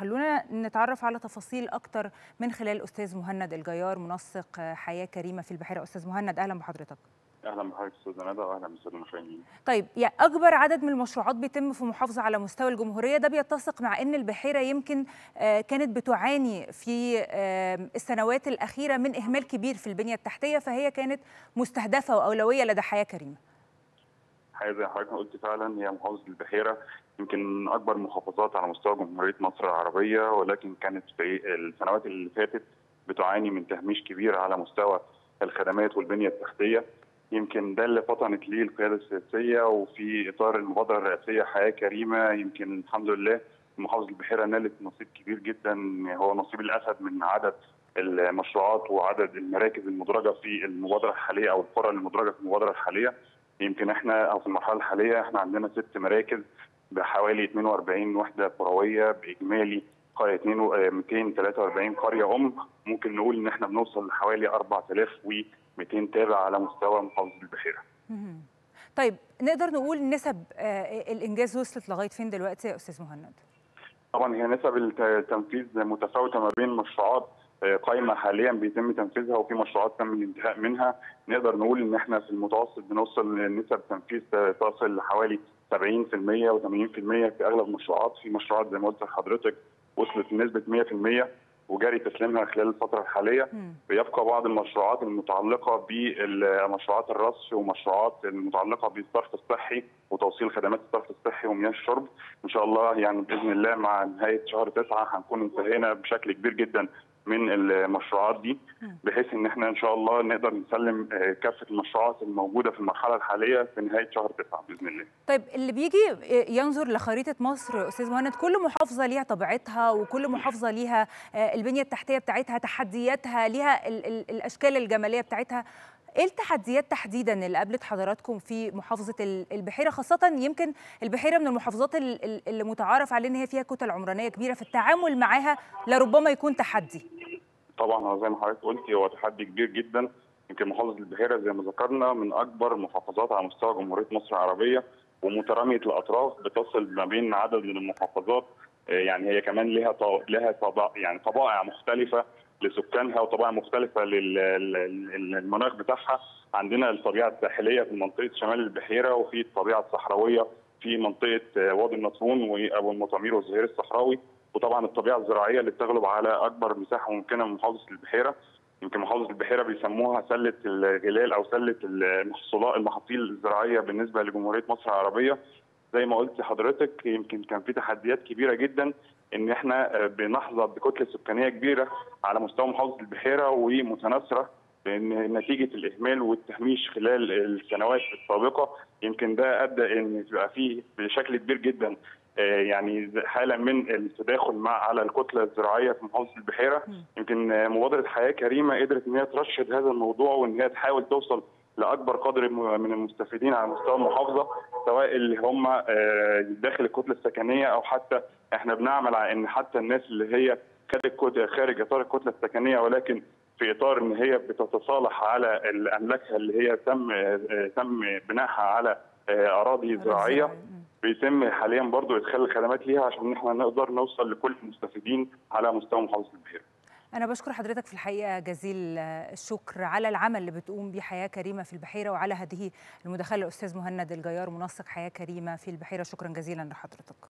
خلونا نتعرف على تفاصيل اكتر من خلال الاستاذ مهند الجيار منسق حياه كريمه في البحيره استاذ مهند اهلا بحضرتك اهلا بحضرتك استاذ ندى واهلا بالساده المشاهدين طيب يعني اكبر عدد من المشروعات بيتم في محافظه على مستوى الجمهوريه ده بيتسق مع ان البحيره يمكن كانت بتعاني في السنوات الاخيره من اهمال كبير في البنيه التحتيه فهي كانت مستهدفه واولويه لدى حياه كريمه حاجه زي حضرتك ما قلت فعلا هي محافظه البحيره يمكن من اكبر المحافظات على مستوى جمهوريه مصر العربيه ولكن كانت في السنوات اللي فاتت بتعاني من تهميش كبير على مستوى الخدمات والبنيه التحتيه يمكن ده اللي فطنت ليه القياده السياسيه وفي اطار المبادره الرئاسيه حياه كريمه يمكن الحمد لله محافظه البحيره نالت نصيب كبير جدا هو نصيب الاسد من عدد المشروعات وعدد المراكز المدرجه في المبادره الحاليه او القرى المدرجه في المبادره الحاليه يمكن احنا او في المرحله الحاليه احنا عندنا ست مراكز بحوالي 42 وحده قرويه باجمالي قريه 243 قريه ام ممكن نقول ان احنا بنوصل لحوالي 4200 تابع على مستوى محافظه البحيره. طيب نقدر نقول نسب الانجاز وصلت لغايه فين دلوقتي يا استاذ مهند؟ طبعا هي نسب التنفيذ متفاوته ما بين مشروعات قائمه حاليا بيتم تنفيذها وفي مشروعات تم الانتهاء منها نقدر نقول ان احنا في المتوسط بنوصل لنسب تنفيذ تصل لحوالي 70% و80% في اغلب المشروعات في مشروعات زي ما قلت لحضرتك وصلت لنسبه 100% وجاري تسليمها خلال الفتره الحاليه بيبقى بعض المشروعات المتعلقه بمشروعات الرصف ومشروعات المتعلقه بالصرف الصحي وتوصيل خدمات الصرف الصحي ومياه الشرب ان شاء الله يعني باذن الله مع نهايه شهر تسعه هنكون انتهينا بشكل كبير جدا من المشروعات دي بحيث ان احنا ان شاء الله نقدر نسلم كافه المشروعات الموجوده في المرحله الحاليه في نهايه شهر تسعه باذن الله. طيب اللي بيجي ينظر لخريطه مصر استاذ مهند كل محافظه ليها طبيعتها وكل محافظه ليها البنيه التحتيه بتاعتها تحدياتها ليها الاشكال الجماليه بتاعتها ايه التحديات تحديدا اللي قابلت حضراتكم في محافظه البحيره خاصه يمكن البحيره من المحافظات اللي متعارف عليه ان هي فيها كتل عمرانيه كبيره في التعامل معاها لربما يكون تحدي طبعا زي ما حضرتك قلتي هو تحدي كبير جدا يمكن محافظه البحيره زي ما ذكرنا من اكبر المحافظات على مستوى جمهوريه مصر العربيه ومتراميه الاطراف بتصل ما بين عدد من المحافظات يعني هي كمان لها لها طبع يعني طبائع مختلفه لسكانها وطبائع مختلفه للمناخ بتاعها عندنا الطبيعه الساحليه في منطقه شمال البحيره وفي الطبيعه الصحراويه في منطقه وادي النطرون وابو المطامير والظهير الصحراوي وطبعا الطبيعه الزراعيه اللي بتغلب على اكبر مساحه ممكنه من محافظه البحيره يمكن محافظه البحيره بيسموها سله الغلال او سله المحصولات المحاصيل الزراعيه بالنسبه لجمهوريه مصر العربيه زي ما قلت لحضرتك يمكن كان في تحديات كبيره جدا ان احنا بنحظى بكتله سكانيه كبيره على مستوى محافظه البحيره ومتناثره لان نتيجه الاهمال والتهميش خلال السنوات السابقه يمكن ده ادى ان يبقى فيه بشكل كبير جدا يعني حاله من التداخل مع على الكتله الزراعيه في محافظه البحيره يمكن مبادره حياه كريمه قدرت ان هي ترشد هذا الموضوع وان هي تحاول توصل لاكبر قدر من المستفيدين على مستوى المحافظه سواء اللي هم داخل الكتله السكنيه او حتى احنا بنعمل على ان حتى الناس اللي هي خارج خارج اطار الكتله السكنيه ولكن في اطار ان هي بتتصالح على املاكها اللي هي تم تم بنائها على اراضي زراعيه بيتم حاليا برضو ادخال الخدمات ليها عشان احنا نقدر نوصل لكل المستفيدين على مستوى محافظه البحيره. أنا بشكر حضرتك في الحقيقة جزيل الشكر على العمل اللي بتقوم به حياة كريمة في البحيرة وعلى هذه المداخلة الأستاذ مهند الجيار منسق حياة كريمة في البحيرة شكرا جزيلا لحضرتك